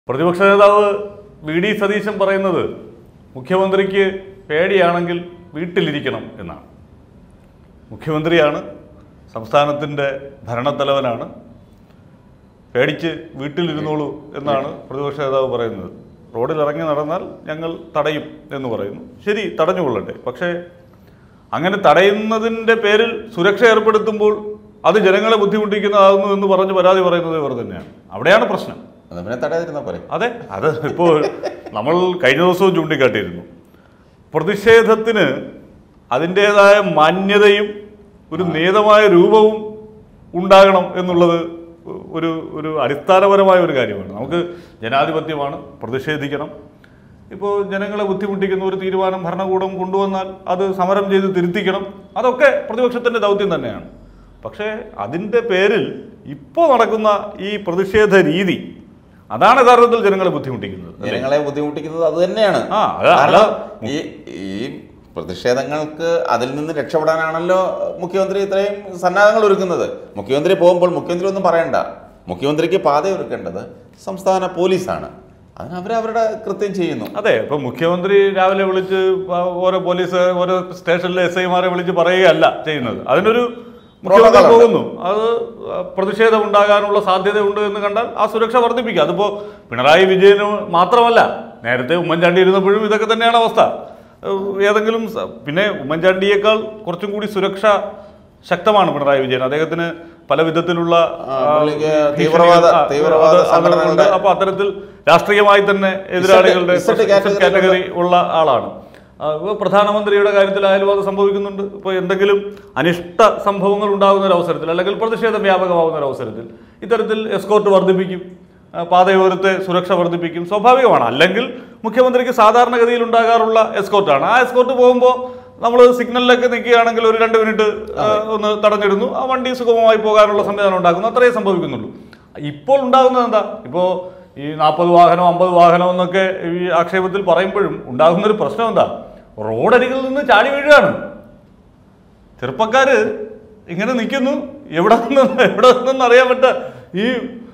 പ്രതിപക്ഷ നേതാവ് V D Satheesan പറയുന്നത് മുഖ്യമന്ത്രിക്ക് പേടിയാണെങ്കിൽ വീട്ടിലിരിക്കണം എന്നാണ് മുഖ്യമന്ത്രിയാണ് സംസ്ഥാനത്തിൻ്റെ ഭരണത്തലവനാണ് പേടിച്ച് വീട്ടിലിരുന്നോളൂ എന്നാണ് പ്രതിപക്ഷ നേതാവ് പറയുന്നത് റോഡിൽ ഇറങ്ങി നടന്നാൽ ഞങ്ങൾ തടയും എന്ന് പറയുന്നു ശരി തടഞ്ഞുകൊള്ളട്ടെ പക്ഷേ അങ്ങനെ തടയുന്നതിൻ്റെ പേരിൽ സുരക്ഷ ഏർപ്പെടുത്തുമ്പോൾ അത് ജനങ്ങളെ ബുദ്ധിമുട്ടിക്കുന്നതാകുന്നു എന്ന് പറഞ്ഞ് പരാതി പറയുന്നത് ഇവർ തന്നെയാണ് അവിടെയാണ് പ്രശ്നം അത് പിന്നെ തടയാതിരുന്നാ പോരെ അതെ അത് ഇപ്പോൾ നമ്മൾ കഴിഞ്ഞ ദിവസവും ചൂണ്ടിക്കാട്ടിയിരുന്നു പ്രതിഷേധത്തിന് അതിൻ്റേതായ മാന്യതയും ഒരു നിയതമായ രൂപവും ഉണ്ടാകണം എന്നുള്ളത് ഒരു ഒരു അടിസ്ഥാനപരമായ ഒരു കാര്യമാണ് നമുക്ക് ജനാധിപത്യമാണ് പ്രതിഷേധിക്കണം ഇപ്പോൾ ജനങ്ങളെ ബുദ്ധിമുട്ടിക്കുന്ന ഒരു തീരുമാനം ഭരണകൂടം കൊണ്ടുവന്നാൽ അത് സമരം ചെയ്ത് തിരുത്തിക്കണം അതൊക്കെ പ്രതിപക്ഷത്തിൻ്റെ ദൗത്യം തന്നെയാണ് പക്ഷേ അതിൻ്റെ പേരിൽ ഇപ്പോൾ നടക്കുന്ന ഈ പ്രതിഷേധ രീതി അതാണ് യഥാർത്ഥത്തിൽ ജനങ്ങളെ ബുദ്ധിമുട്ടിക്കുന്നത് അല്ലേ? ജനങ്ങളെ ബുദ്ധിമുട്ടിക്കുന്നത് അത് തന്നെയാണ് ആ, അത് കാരണം അല്ല. ഈ ഈ പ്രതിഷേധങ്ങൾക്ക് അതിൽ നിന്ന് രക്ഷപ്പെടാനാണല്ലോ മുഖ്യമന്ത്രി ഇത്രയും സന്നാഹങ്ങൾ ഒരുക്കുന്നത് മുഖ്യമന്ത്രി പോകുമ്പോൾ മുഖ്യമന്ത്രി ഒന്നും പറയണ്ട മുഖ്യമന്ത്രിക്ക് പാത ഒരുക്കേണ്ടത് സംസ്ഥാന പോലീസാണ് അതിന് അവരവരുടെ കൃത്യം ചെയ്യുന്നു അതെ ഇപ്പൊ മുഖ്യമന്ത്രി രാവിലെ വിളിച്ച് പ- ഓരോ പോലീസ് ഓരോ സ്റ്റേഷനിലെ എസ് ഐമാരെ വിളിച്ച് പറയുകയല്ല ചെയ്യുന്നത് അതിനൊരു മുഖ്യമന്ത്രി Protocol ഉണ്ട്. പോകുന്നു അത് പ്രതിഷേധം ഉണ്ടാകാനുള്ള സാധ്യതയുണ്ട് എന്ന് കണ്ടാൽ ആ സുരക്ഷ വർദ്ധിപ്പിക്കുക അതിപ്പോ പിണറായി വിജയന് മാത്രമല്ല നേരത്തെ ഉമ്മൻചാണ്ടി ഇരുന്നപ്പോഴും ഇതൊക്കെ തന്നെയാണ് അവസ്ഥ ഏഹ് ഏതെങ്കിലും സ- പിന്നെ ഉമ്മൻചാണ്ടിയേക്കാൾ കുറച്ചും കൂടി സുരക്ഷ ശക്തമാണ് പിണറായി വിജയൻ അദ്ദേഹത്തിന് പല വിധത്തിലുള്ള ആ, ആ, പുള്ളിക്ക് ഭീഷണികൾ- തീവ്രവാദ- ആ, തീവ്രവാദ അത് അതുകൊണ്ട് സംഘടനകളുടെ അപ്പൊ അത്തരത്തിൽ രാഷ്ട്രീയമായി തന്നെ എതിരാളികളുടെ Z category കാറ്റഗറി ഉള്ള ആളാണ് ആ, ഇപ്പൊ പ്രധാനമന്ത്രിയുടെ കാര്യത്തിലായാലും അത് സംഭവിക്കുന്നുണ്ട് ഇപ്പോൾ എന്തെങ്കിലും അനിഷ്ട സംഭവങ്ങൾ ഉണ്ടാകുന്ന ഒരു അവസരത്തിൽ അല്ലെങ്കിൽ പ്രതിഷേധം വ്യാപകമാകുന്ന ഒരു അവസരത്തിൽ ഇത്തരത്തിൽ എസ്കോർട്ട് വർദ്ധിപ്പിക്കും ആ, പാതയോരത്തെ സുരക്ഷ വർദ്ധിപ്പിക്കും സ്വാഭാവികമാണ് അല്ലെങ്കിൽ മുഖ്യമന്ത്രിക്ക് സാധാരണഗതിയിൽ ഉണ്ടാകാറുള്ള എസ്കോർട്ടാണ് ആ എസ്കോർട്ട് പോകുമ്പോൾ നമ്മൾ സിഗ്നലിലൊക്കെ നിൽക്കുകയാണെങ്കിൽ ഒരു രണ്ട് മിനിറ്റ് ആ, ഒന്ന് തടഞ്ഞിടുന്നു ആ വണ്ടി സുഗമമായി പോകാനുള്ള സംവിധാനം ഉണ്ടാക്കുന്നു അത്രയേ സംഭവിക്കുന്നുള്ളൂ ഇപ്പോൾ ഉണ്ടാകുന്നത് എന്താ ഇപ്പോൾ ഈ നാൽപ്പത് വാഹനം അമ്പത് വാഹനം എന്നൊക്കെ ഈ ആക്ഷേപത്തിൽ പറയുമ്പോഴും ഉണ്ടാകുന്ന ഒരു പ്രശ്നം എന്താ റോഡരികിൽ നിന്ന് ചാടി വീഴുകയാണ് ചെറുപ്പക്കാര് ഇങ്ങനെ നിൽക്കുന്നു എവിടെ നിന്ന് എവിടെ നിന്നെന്ന് അറിയാൻ പറ്റ ഈ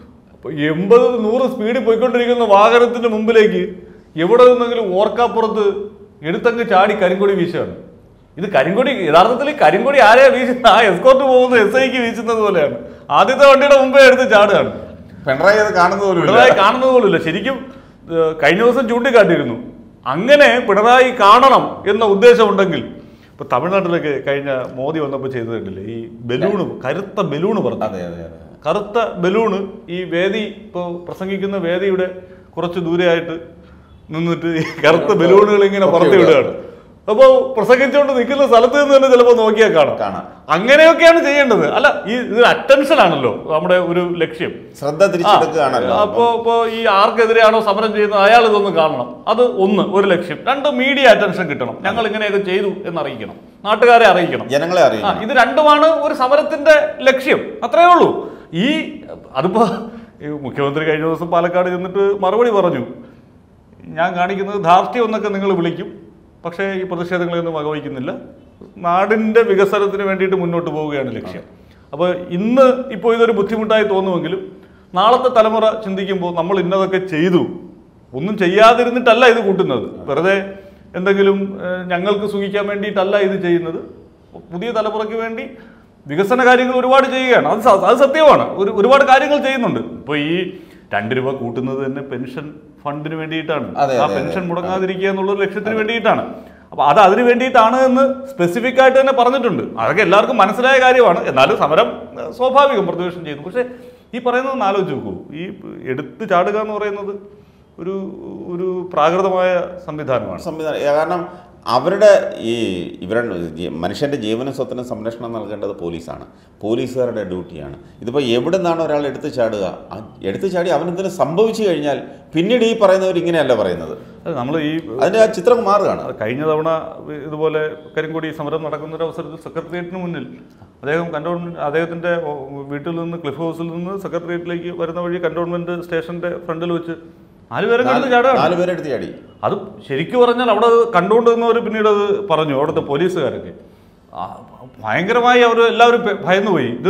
എൺപത് നൂറ് സ്പീഡിൽ പോയിക്കൊണ്ടിരിക്കുന്ന വാഹനത്തിന്റെ മുമ്പിലേക്ക് എവിടെ നിന്നെങ്കിലും ഓർക്കാപ്പുറത്ത് എടുത്തങ്ങ് ചാടി കരിങ്കൊടി വീശുകയാണ് ഇത് കരിങ്കൊടി യഥാർത്ഥത്തിൽ ഈ കരിങ്കൊടി ആരെയാ വീശുന്നത് ആ എസ്കോർട്ട് പോകുന്ന എസ് ഐക്ക് വീശുന്നത് പോലെയാണ് ആദ്യത്തെ വണ്ടിയുടെ മുമ്പേ എടുത്ത് ചാടുകയാണ് പിണറായി അത് കാണുന്നത് പോലും ഇല്ല. പിണറായി കാണുന്നത് പോലുമില്ല ശരിക്കും ഏഹ്, കഴിഞ്ഞ ദിവസം ചൂണ്ടിക്കാട്ടിയിരുന്നു അങ്ങനെ പിണറായി കാണണം എന്ന ഉദ്ദേശമുണ്ടെങ്കിൽ ഇപ്പൊ തമിഴ്നാട്ടിലൊക്കെ കഴിഞ്ഞ മോദി വന്നപ്പോൾ ചെയ്തത് കണ്ടില്ലേ ഈ ബലൂണ് കരുത്ത ബലൂണ് പറഞ്ഞു അതെ അതെ അതെ കറുത്ത ബലൂണ് ഈ വേദി ഇപ്പോൾ പ്രസംഗിക്കുന്ന വേദിയുടെ കുറച്ച് ദൂരെയായിട്ട് നിന്നിട്ട് ഈ കറുത്ത ബലൂണുകൾ ഇങ്ങനെ പൊക്കി പറത്തി വിടുകയാണ് അപ്പോൾ പ്രസംഗിച്ചുകൊണ്ട് നിൽക്കുന്ന സ്ഥലത്ത് നിന്ന് തന്നെ ചിലപ്പോൾ നോക്കിയാൽ കാണാം കാണാം അങ്ങനെയൊക്കെയാണ് ചെയ്യേണ്ടത് അല്ല ഈ ഇത് അറ്റൻഷൻ ആണല്ലോ നമ്മുടെ ഒരു ലക്ഷ്യം ശ്രദ്ധ തിരിച്ചെടുക്കുകയാണല്ലോ അപ്പോ ഇപ്പോ ഈ ആർക്കെതിരെയാണോ സമരം ചെയ്യുന്നത് അയാൾ ഇതൊന്ന് കാണണം അത് ഒന്ന് ഒരു ലക്ഷ്യം രണ്ട് മീഡിയ അറ്റൻഷൻ കിട്ടണം ഞങ്ങൾ ഇങ്ങനെയൊക്കെ ചെയ്തു എന്ന് അറിയിക്കണം നാട്ടുകാരെ അറിയിക്കണം ജനങ്ങളെ ആ അറിയിക്കണം ഇത് രണ്ടുമാണ് ഒരു സമരത്തിന്റെ ലക്ഷ്യം അത്രേ ഉള്ളൂ ഈ അതിപ്പോ ഈ മുഖ്യമന്ത്രി കഴിഞ്ഞ ദിവസം പാലക്കാട് ചെന്നിട്ട് മറുപടി പറഞ്ഞു ഞാൻ കാണിക്കുന്നത് ധാർഷ്ട്യം എന്നൊക്കെ നിങ്ങൾ വിളിക്കും പക്ഷേ ഈ പ്രതിഷേധങ്ങളെയൊന്നും വകവയ്ക്കുന്നില്ല നാടിൻ്റെ വികസനത്തിന് വേണ്ടിയിട്ട് മുന്നോട്ട് പോവുകയാണ് ലക്ഷ്യം അപ്പോൾ ഇന്ന് ഇപ്പോൾ ഇതൊരു ബുദ്ധിമുട്ടായി തോന്നുമെങ്കിലും നാളത്തെ തലമുറ ചിന്തിക്കുമ്പോൾ നമ്മൾ ഇന്നതൊക്കെ ചെയ്തു ഒന്നും ചെയ്യാതിരുന്നിട്ടല്ല ഇത് കൂട്ടുന്നത് വെറുതെ എന്തെങ്കിലും ഏഹ്, ഞങ്ങൾക്ക് സുഖിക്കാൻ വേണ്ടിയിട്ടല്ല ഇത് ചെയ്യുന്നത് പുതിയ തലമുറയ്ക്ക് വേണ്ടി വികസന കാര്യങ്ങൾ ഒരുപാട് ചെയ്യുകയാണ് അത് സ- അത് സത്യമാണ് ഒരു ഒരുപാട് കാര്യങ്ങൾ ചെയ്യുന്നുണ്ട് ഇപ്പോൾ ഈ രണ്ട് രൂപ കൂട്ടുന്നത് തന്നെ പെൻഷൻ ഫണ്ടിന് വേണ്ടിയിട്ടാണ് അതെ, ആ അതെ, പെൻഷൻ അതെ. മുടങ്ങാതിരിക്കുക എന്നുള്ള ഒരു ലക്ഷ്യത്തിന് വേണ്ടിയിട്ടാണ് അപ്പൊ അത് അതിന് വേണ്ടിയിട്ടാണ് എന്ന് സ്പെസിഫിക് ആയിട്ട് തന്നെ പറഞ്ഞിട്ടുണ്ട് അതൊക്കെ എല്ലാവർക്കും മനസ്സിലായ കാര്യമാണ് എന്നാലും സമരം ഏഹ്, സ്വാഭാവികം പ്രതിപക്ഷം ചെയ്യുന്നു പക്ഷേ ഈ പറയുന്നത് ഒന്ന് ആലോചിച്ച് നോക്കൂ ഈ എടുത്ത് ചാടുക എന്ന് പറയുന്നത് ഒരു ഒരു പ്രാകൃതമായ സംവിധാനമാണ് സംവിധാനം ഏ, കാരണം അവരുടെ ഈ ഇവരുടെ ജീ- മനുഷ്യന്റെ ജീവനും സ്വത്തിനും സംരക്ഷണം നൽകേണ്ടത് പോലീസാണ് പോലീസുകാരുടെ ഡ്യൂട്ടിയാണ് ഇതിപ്പോൾ എവിടെ നിന്നാണ് ഒരാൾ എടുത്തു ചാടുക ആ എടുത്തു ചാടി അവനെന്തെങ്കിലും സംഭവിച്ചു കഴിഞ്ഞാൽ പിന്നീട് ഈ പറയുന്നവർ ഇങ്ങനെയല്ല പറയുന്നത് നമ്മൾ ഈ അതിന്റെ ആ ചിത്രം മാറുകയാണ് അത് കഴിഞ്ഞ തവണ ഇതുപോലെ കരിങ്കൊടി സമരം നടക്കുന്ന ഒരു അവസരത്തിൽ സെക്രട്ടേറിയറ്റിന് മുന്നിൽ അദ്ദേഹം കണ്ടോൺമെന്റ് അദ്ദേഹത്തിന്റെ ഓ- വീട്ടിൽ നിന്ന് ക്ലിഫ് ഹൗസിൽ നിന്ന് സെക്രട്ടേറിയറ്റിലേക്ക് വരുന്ന വഴി കണ്ടോൺമെന്റ് സ്റ്റേഷന്റെ ഫ്രണ്ടിൽ വെച്ച് നാലുപേരെ കണ്ടു ചാടുകയാണ് നാല് പേരെ എടുത്ത് ചാടി അത് ശരിക്കും പറഞ്ഞാൽ അവിടെ അത് കണ്ടുകൊണ്ടിരുന്നവർ പിന്നീട് അത് പറഞ്ഞു അവിടുത്തെ പോലീസുകാരൊക്കെ ആ, ഭയങ്കരമായി അവർ എല്ലാവരും പെ- ഭയന്നുപോയി ഇത്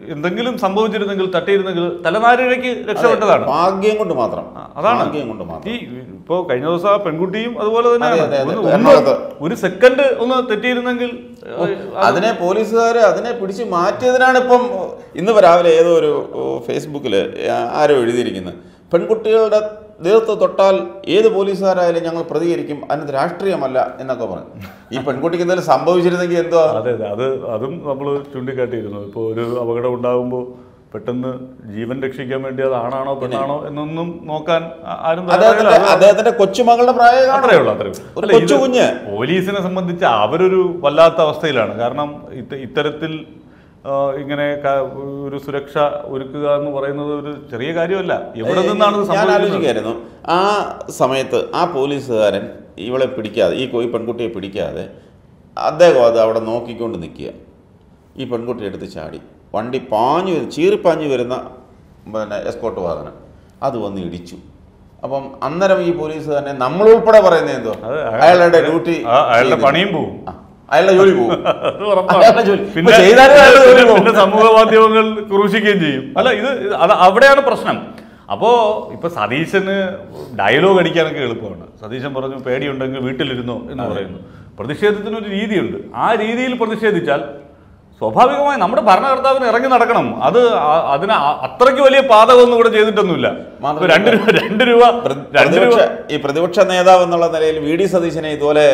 എന്തെങ്കിലും സംഭവിച്ചിരുന്നെങ്കിൽ തട്ടിയിരുന്നെങ്കിൽ തലനാരിഴയ്ക്ക് രക്ഷപ്പെട്ടതാണ് ഭാഗ്യം കൊണ്ട് മാത്രം ആ, അതാണ്. ഭാഗ്യം കൊണ്ട് മാത്രം ഈ ഇപ്പോ കഴിഞ്ഞ ദിവസം ആ പെൺകുട്ടിയും അതുപോലെ അതെ, തന്നെയാണ് അതെ, അതെ. ഒന്ന് ഒന്ന് എറണാകുളത്ത്. ഒരു സെക്കൻഡ് ഒന്ന് തെറ്റിയിരുന്നെങ്കിൽ ഏഹ്, അതിനെ പോലീസുകാർ അതിനെ പിടിച്ച് മാറ്റിയതിനാണ് ഇപ്പം ഇന്ന് രാവിലെ ഏതോ ഒരു ഫേസ്ബുക്കിൽ ആരോ എഴുതിയിരിക്കുന്നത് പെൺകുട്ടികളുടെ ദേഹത്ത് തൊട്ടാൽ ഏത് പോലീസുകാരായാലും ഞങ്ങൾ പ്രതികരിക്കും അതിനകത്ത് രാഷ്ട്രീയമല്ല എന്നൊക്കെ പറഞ്ഞു ഈ പെൺകുട്ടിക്ക് എന്തെങ്കിലും സംഭവിച്ചിരുന്നെങ്കിൽ എന്തോ അതെ അതെ അത് അതും നമ്മൾ ചൂണ്ടിക്കാട്ടിയിരുന്നു ഇപ്പോൾ ഒരു അപകടം ഉണ്ടാകുമ്പോൾ പെട്ടെന്ന് ജീവൻ രക്ഷിക്കാൻ വേണ്ടി അത് ആണാണോ പെണ്ണാണോ എന്നൊന്നും നോക്കാൻ ആ- ആരും അദ്ദേഹത്തിന്റെ തയ്യാറായില്ല. അദ്ദേഹത്തിന്റെ കൊച്ചുമകളുടെ പ്രായം അത്രേ ഉള്ളൂ അത്രേ ഉള്ളൂ ഒരു അല്ല, ഇത് കൊച്ചു കുഞ്ഞ്. പോലീസിനെ സംബന്ധിച്ച് അവരൊരു വല്ലാത്ത അവസ്ഥയിലാണ് കാരണം ഇത്ത- ഇത്തരത്തിൽ ആ, ഇങ്ങനെ ക- ഒരു സുരക്ഷ ഒരുക്കുക എന്ന് പറയുന്നത് ഒരു ചെറിയ കാര്യമല്ല എവിടെ നിന്നാണ് ഇത് ഞാൻ സംഭവിക്കുന്നത് ആലോചിക്കായിരുന്നു ആ സമയത്ത് ആ പോലീസുകാരൻ ഇവളെ പിടിക്കാതെ ഈ കൊ- ഈ പെൺകുട്ടിയെ പിടിക്കാതെ അദ്ദേഹം അത് അവിടെ നോക്കിക്കൊണ്ട് നിൽക്കുക ഈ പെൺകുട്ടി എടുത്ത് ചാടി വണ്ടി പാഞ്ഞു വരും ചീറിപ്പാഞ്ഞു വരുന്ന പിന്നെ എസ്കോട്ട് വാഹനം അത് വന്ന് ഇടിച്ചു അപ്പം അന്നേരം ഈ പോലീസ് തന്നെ നമ്മളുൾപ്പെടെ പറയുന്നത് എന്തോ അത് അയാളുടെ ഡ്യൂട്ടി ആ, അയാളുടെ പണിയും പോവും അയാളുടെ ജോലി പോകും അത് ഉറപ്പാണ്. അയാളുടെ ജോലി. ഇപ്പൊ പിന്നെ ചെയ്താലും അയാളുടെ ജോലി പിന്നെ- പോകും. പിന്നെ സമൂഹ മാധ്യമങ്ങൾ ക്രൂശിക്കുകയും ചെയ്യും അല്ല ഇത് ഇത് അത് അവിടെയാണ് പ്രശ്നം അപ്പോ ഇപ്പൊ സതീശന് ഡയലോഗ് അടിക്കാനൊക്കെ എളുപ്പമാണ് സതീശൻ പറഞ്ഞു പേടിയുണ്ടെങ്കിൽ വീട്ടിലിരുന്നോ എന്ന് പറയുന്നു പ്രതിഷേധത്തിനൊരു രീതിയുണ്ട് ആ രീതിയിൽ പ്രതിഷേധിച്ചാൽ സ്വാഭാവികമായി നമ്മുടെ ഭരണകർത്താവിന് ഇറങ്ങി നടക്കണം അത് ആ- അതിന് ആ- അത്രയ്ക്ക് വലിയ പാതകമൊന്നും ഇവിടെ ചെയ്തിട്ടൊന്നുമില്ല ഇപ്പൊ മാത്രമല്ല- രണ്ട് രൂപ രണ്ട് രൂപ പ്ര- രണ്ട് രൂപ പ്രതിപക്ഷ ഈ പ്രതിപക്ഷ നേതാവ് എന്നുള്ള നിലയിൽ വി ഡി സതീശനെ ഇതുപോലെ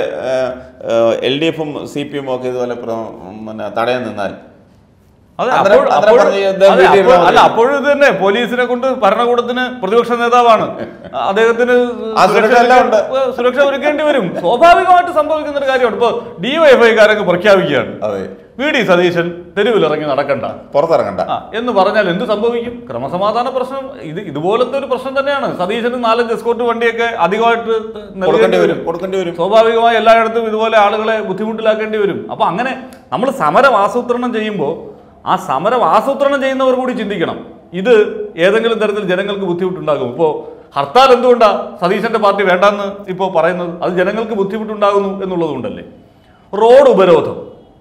എൽ ഡി എഫും സി പി എമ്മും ഒക്കെ ഇതുപോലെ പ്ര- പിന്നെ തടയാൻ നിന്നാൽ അതെ, അന്നേരം- അപ്പോൾ- അന്നേരം അപ്പോൾ- പറഞ്ഞ് ഇദ്ദേഹം അതെ, വീട്ടിൽ അപ്പോൾ- ഇരുന്നാൽ അല്ല മതി. അപ്പോഴും ഇത് തന്നെ പോലീസിനെ കൊണ്ട് ഭരണകൂടത്തിന് പ്രതിപക്ഷ നേതാവാണ് അദ്ദേഹത്തിന് ആ സുരക്ഷ എല്ലാം ഉണ്ട്. ഒരുക്ക- സുരക്ഷ ഒരുക്കേണ്ടി വരും സ്വാഭാവികമായിട്ട് സംഭവിക്കുന്ന ഒരു കാര്യമാണ് ഇപ്പൊ ഡിവൈഎഫ്ഐക്കാരൊക്കെ പ്രഖ്യാപിക്കുകയാണ് അതെ വി ഡി സതീശൻ തെരുവിലിറങ്ങി നടക്കണ്ട പുറത്തിറങ്ങണ്ട ആ എന്ന് പറഞ്ഞാൽ എന്ത് സംഭവിക്കും ക്രമസമാധാന പ്രശ്നം ഇത് ഇതുപോലത്തെ ഒരു പ്രശ്നം തന്നെയാണ് സതീശന് നാലഞ്ച് എസ്കോർട്ട് വണ്ടിയൊക്കെ അധികമായിട്ട് കൊടുക്കേണ്ടി നൽകേണ്ടി വരും കൊടുക്കേണ്ടി വരും സ്വാഭാവികമായി എല്ലായിടത്തും ഇതുപോലെ ആളുകളെ ബുദ്ധിമുട്ടിലാക്കേണ്ടി വരും അപ്പൊ അങ്ങനെ നമ്മൾ സമരം ആസൂത്രണം ചെയ്യുമ്പോൾ ആ സമരം ആസൂത്രണം ചെയ്യുന്നവർ കൂടി ചിന്തിക്കണം ഇത് ഏതെങ്കിലും തരത്തിൽ ജനങ്ങൾക്ക് ബുദ്ധിമുട്ടുണ്ടാകും ഇപ്പോൾ ഹർത്താൽ എന്തുകൊണ്ടാ സതീശന്റെ പാർട്ടി വേണ്ടെന്ന് ഇപ്പോൾ പറയുന്നത് അത് ജനങ്ങൾക്ക് ബുദ്ധിമുട്ടുണ്ടാകുന്നു എന്നുള്ളത് കൊണ്ടല്ലേ റോഡ് ഉപരോധം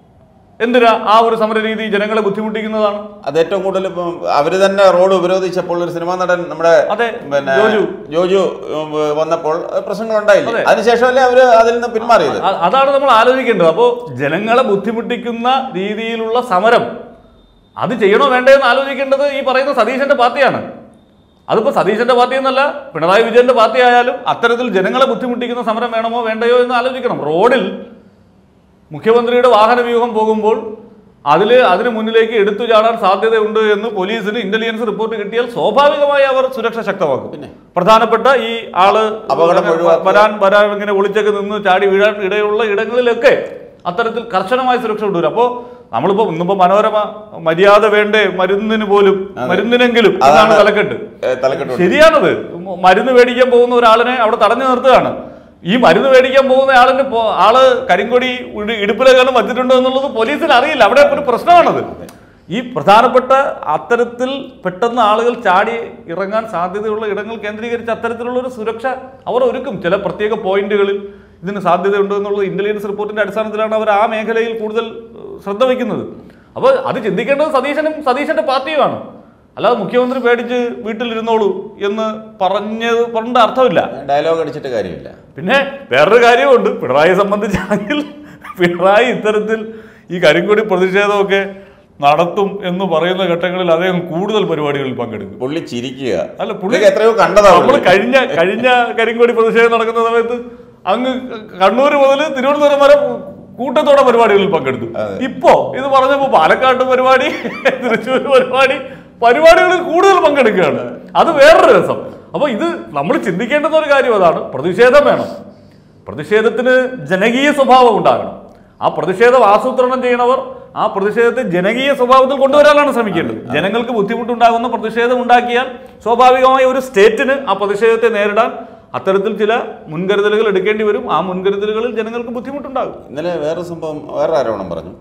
എന്തിനാ ആ ഒരു സമര രീതി ജനങ്ങളെ ബുദ്ധിമുട്ടിക്കുന്നതാണ് അത് ഏറ്റവും കൂടുതൽ ഇപ്പം അവര് തന്നെ റോഡ് ഉപരോധിച്ചപ്പോൾ ഒരു സിനിമാ നടൻ നമ്മുടെ അതെ, പിന്നെ ജോജു. ജോജു ഉം, വന്നപ്പോൾ പ്രശ്നങ്ങൾ ഉണ്ടായില്ല അതെ. അതിനുശേഷമല്ലേ അവര് അതിൽ നിന്ന് പിന്മാറിയത് അ- അതാണ് നമ്മൾ ആലോചിക്കേണ്ടത് അപ്പോൾ ജനങ്ങളെ ബുദ്ധിമുട്ടിക്കുന്ന രീതിയിലുള്ള സമരം അത് ചെയ്യണോ വേണ്ടേ എന്ന് ആലോചിക്കേണ്ടത് ഈ പറയുന്ന സതീശന്റെ പാർട്ടിയാണ് അതിപ്പോൾ സതീശന്റെ പാർട്ടി എന്നല്ല പിണറായി വിജയന്റെ പാർട്ടി ആയാലും അത്തരത്തിൽ ജനങ്ങളെ ബുദ്ധിമുട്ടിക്കുന്ന സമരം വേണമോ വേണ്ടയോ എന്ന് ആലോചിക്കണം റോഡിൽ മുഖ്യമന്ത്രിയുടെ വാഹന വ്യൂഹം പോകുമ്പോൾ അതിൽ അതിന് മുന്നിലേക്ക് എടുത്തു ചാടാൻ സാധ്യതയുണ്ട് എന്ന് പോലീസിന് ഇന്റലിജൻസ് റിപ്പോർട്ട് കിട്ടിയാൽ സ്വാഭാവികമായി അവർ സുരക്ഷ ശക്തമാക്കും പിന്നെ. പ്രധാനപ്പെട്ട ഈ ആള് അപകടം ഒഴിവാക്കുക. വരാൻ വരാൻ ഇങ്ങനെ ഒളിച്ചൊക്കെ നിന്ന് ചാടി വീഴാൻ ഇടയുള്ള ഇടങ്ങളിലൊക്കെ അത്തരത്തിൽ കർശനമായ സുരക്ഷ കൊണ്ടുവരും അപ്പോൾ നമ്മളിപ്പോ ഇന്നിപ്പോ മനോരമ മര്യാദ വേണ്ടേ മരുന്നിന് പോലും മരുന്നിനെങ്കിലും അതാണ് എന്നാണ് തലക്കെട്ട് ഏ, തലക്കെട്ട് കൊണ്ട്. ശരിയാണത് മ- മരുന്ന് മേടിക്കാൻ പോകുന്ന ഒരാളിനെ അവിടെ തടഞ്ഞു നിർത്തുകയാണ് ഈ മരുന്ന് മേടിക്കാൻ പോകുന്ന ആളിന്റെ പോ- ആള് കരിങ്കൊടി ഇട- ഇടുപ്പിലെങ്ങാനും വച്ചിട്ടുണ്ടോ എന്നുള്ളത് പോലീസിന് അറിയില്ല അവിടെ ഒരു പ്രശ്നമാണത് ഈ പ്രധാനപ്പെട്ട അത്തരത്തിൽ പെട്ടെന്ന് ആളുകൾ ചാടി ഇറങ്ങാൻ സാധ്യതയുള്ള ഇടങ്ങൾ കേന്ദ്രീകരിച്ച് അത്തരത്തിലുള്ള ഒരു സുരക്ഷ അവർ ഒരുക്കും ചില പ്രത്യേക പോയിന്റുകളിൽ ഇതിന് സാധ്യതയുണ്ട് എന്നുള്ളത് ഇന്റലിജൻസ് റിപ്പോർട്ടിന്റെ അടിസ്ഥാനത്തിലാണ് അവർ ആ മേഖലയിൽ കൂടുതൽ ഏഹ്, ശ്രദ്ധ വയ്ക്കുന്നത് അപ്പോൾ അത് ചിന്തിക്കേണ്ടത് സതീശനും സതീശന്റെ പാർട്ടിയുമാണ് അല്ലാതെ മുഖ്യമന്ത്രി പേടിച്ച് വീട്ടിലിരുന്നോളൂ എന്ന് പറഞ്ഞത് പറഞ്ഞ അർത്ഥമില്ല ഡയലോഗ് അടിച്ചിട്ട് കാര്യമില്ല പിന്നെ വേറൊരു കാര്യമുണ്ട് പിണറായിയെ സംബന്ധിച്ചാണെങ്കിൽ പിണറായി ഇത്തരത്തിൽ ഈ കരിങ്കൊടി പ്രതിഷേധമൊക്കെ നടത്തും എന്ന് പറയുന്ന ഘട്ടങ്ങളിൽ അദ്ദേഹം കൂടുതൽ പരിപാടികളിൽ പങ്കെടുക്കും പുള്ളി ചിരിക്കുക അല്ല, പുള്ളി- പുള്ളിക്ക് എത്രയോ കണ്ടതാ നമ്മൾ പുള്ളി. കഴിഞ്ഞ കഴിഞ്ഞ കരിങ്കൊടി പ്രതിഷേധം നടക്കുന്ന സമയത്ത് അങ്ങ് കണ്ണൂർ മുതൽ തിരുവനന്തപുരം വരെ കൂട്ടത്തോടെ പരിപാടികളിൽ പങ്കെടുത്തു ഇപ്പോ ഇത് പറഞ്ഞപ്പോ പാലക്കാട് പരിപാടി തൃശ്ശൂർ പരിപാടി പരിപാടികളിൽ കൂടുതൽ പങ്കെടുക്കുകയാണ് അത് വേറൊരു രസം അപ്പൊ ഇത് നമ്മൾ ചിന്തിക്കേണ്ടുന്ന ഒരു കാര്യം അതാണ് പ്രതിഷേധം വേണം പ്രതിഷേധത്തിന് ജനകീയ സ്വഭാവം ഉണ്ടാകണം ആ പ്രതിഷേധം ആസൂത്രണം ചെയ്യണവർ ആ പ്രതിഷേധത്തെ ജനകീയ സ്വഭാവത്തിൽ കൊണ്ടുവരാനാണ് ശ്രമിക്കേണ്ടത് ജനങ്ങൾക്ക് ബുദ്ധിമുട്ടുണ്ടാകുന്ന പ്രതിഷേധം ഉണ്ടാക്കിയാൽ സ്വാഭാവികമായി ഒരു സ്റ്റേറ്റിന് ആ പ്രതിഷേധത്തെ നേരിടാൻ അത്തരത്തിൽ ചില മുൻകരുതലുകൾ എടുക്കേണ്ടി വരും ആ മുൻകരുതലുകളിൽ ജനങ്ങൾക്ക് ബുദ്ധിമുട്ടുണ്ടാകും ഇന്നലെ വേറൊരു സംഭവം വേറെ ആരോപണം പറഞ്ഞു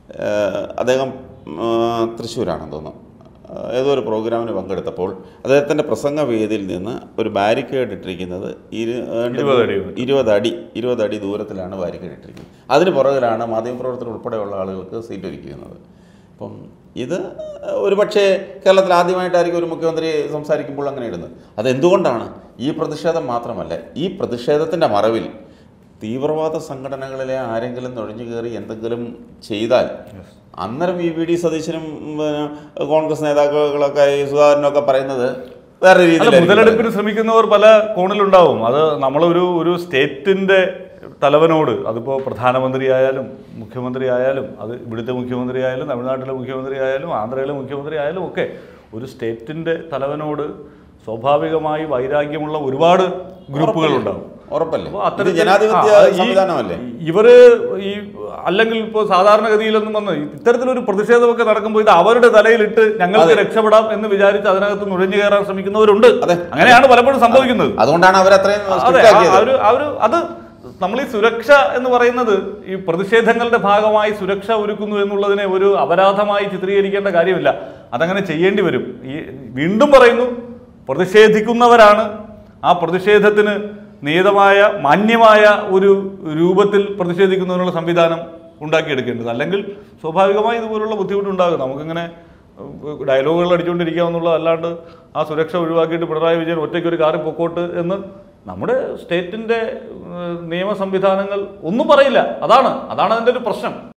ഏഹ് അദ്ദേഹം ഏഹ് തൃശ്ശൂരാണെന്ന് തോന്നുന്നു ഏഹ് ഏതോ ഒരു പ്രോഗ്രാമിന് പങ്കെടുത്തപ്പോൾ അദ്ദേഹത്തിൻ്റെ പ്രസംഗ വേദിയിൽ നിന്ന് ഒരു ബാരിക്കേഡ് ഇട്ടിരിക്കുന്നത് ഇരു- ഏതാണ്ട് ഇരുപത് അടി. ഇരുപത് അടി ഇരുപത് അടി ദൂരത്തിലാണ് ബാരിക്കേഡ് ഇട്ടിരിക്കുന്നത് അതിന് പുറകിലാണ് മാധ്യമപ്രവർത്തകർ ഉൾപ്പെടെയുള്ള ആളുകൾക്ക് സീറ്റ് ഒരുക്കുന്നത് അപ്പം ഇത് ഒരുപക്ഷെ കേരളത്തിൽ ആദ്യമായിട്ടായിരിക്കും ഒരു മുഖ്യമന്ത്രി സംസാരിക്കുമ്പോൾ അങ്ങനെ ഇടുന്നത് അതെന്തുകൊണ്ടാണ് ഈ പ്രതിഷേധം മാത്രമല്ല ഈ പ്രതിഷേധത്തിൻ്റെ മറവിൽ തീവ്രവാദ സംഘടനകളിലെ ആരെങ്കിലും നുഴഞ്ഞു കയറി എന്തെങ്കിലും ചെയ്താൽ അന്നേരം ഈ വി ഡി സതീശനും പിന്നെ കോൺഗ്രസ് നേതാക്കളൊക്കെ ഈ സുധാകരനൊക്കെ പറയുന്നത് വേറെ അല്ല രീതിയിൽ മുതലെടുപ്പിന് ശ്രമിക്കുന്നവർ പല കോണിലുണ്ടാവും അത് നമ്മളൊരു ഒരു സ്റ്റേറ്റിന്റെ തലവനോട് അതിപ്പോൾ പ്രധാനമന്ത്രി ആയാലും മുഖ്യമന്ത്രി ആയാലും അത് ഇവിടുത്തെ മുഖ്യമന്ത്രി ആയാലും തമിഴ്നാട്ടിലെ മുഖ്യമന്ത്രി ആയാലും ആന്ധ്രയിലെ മുഖ്യമന്ത്രി ആയാലും ഒക്കെ ഒരു സ്റ്റേറ്റിന്റെ തലവനോട് സ്വാഭാവികമായി വൈരാഗ്യമുള്ള ഒരുപാട് ഗ്രൂപ്പുകൾ ഉണ്ടാവും ഉറപ്പല്ലേ അപ്പോൾ ഇത് അത്തരത്തിൽ- ജനാധിപത്യ ആ, ഈ- സംവിധാനമല്ലേ ഇവര് ഈ അല്ലെങ്കിൽ ഇപ്പോൾ സാധാരണഗതിയിലൊന്നും വന്ന് ഇത്തരത്തിലൊരു പ്രതിഷേധമൊക്കെ നടക്കുമ്പോൾ ഇത് അവരുടെ തലയിലിട്ട് ഞങ്ങൾക്ക് രക്ഷപ്പെടാം എന്ന് വിചാരിച്ച് അതിനകത്ത് നുഴഞ്ഞു കയറാൻ ശ്രമിക്കുന്നവരുണ്ട് അതെ. അങ്ങനെയാണ് പലപ്പോഴും സംഭവിക്കുന്നത് അതുകൊണ്ടാണ് അവരത്രയും അതെ സ്ട്രിക്റ്റ് ആ- ആക്കിയത് അവര് അവര് അത് നമ്മൾ ഈ സുരക്ഷ എന്ന് പറയുന്നത് ഈ പ്രതിഷേധങ്ങളുടെ ഭാഗമായി സുരക്ഷ ഒരുക്കുന്നു എന്നുള്ളതിനെ ഒരു അപരാധമായി ചിത്രീകരിക്കേണ്ട കാര്യമില്ല അതങ്ങനെ ചെയ്യേണ്ടി വരും ഈ വീണ്ടും പറയുന്നു പ്രതിഷേധിക്കുന്നവരാണ് ആ പ്രതിഷേധത്തിന് നിയതമായ മാന്യമായ ഒരു രൂപത്തിൽ പ്രതിഷേധിക്കുന്നതിനുള്ള സംവിധാനം ഉണ്ടാക്കിയെടുക്കേണ്ടത് അല്ലെങ്കിൽ സ്വാഭാവികമായി ഇതുപോലുള്ള ബുദ്ധിമുട്ടുണ്ടാകും നമുക്കിങ്ങനെ ഏഹ്, ഡയലോഗുകൾ അടിച്ചുകൊണ്ടിരിക്കാമെന്നുള്ളത് അല്ലാണ്ട് ആ സുരക്ഷ ഒഴിവാക്കിയിട്ട് പിണറായി വിജയൻ ഒറ്റയ്ക്ക് ഒരു കാറിൽ പൊക്കോട്ട് എന്ന് നമ്മുടെ സ്റ്റേറ്റിൻ്റെ നിയമ സംവിധാനങ്ങൾ ഒന്നും പറയില്ല അതാണ് അതാണ് അതിൻ്റെ ഒരു പ്രശ്നം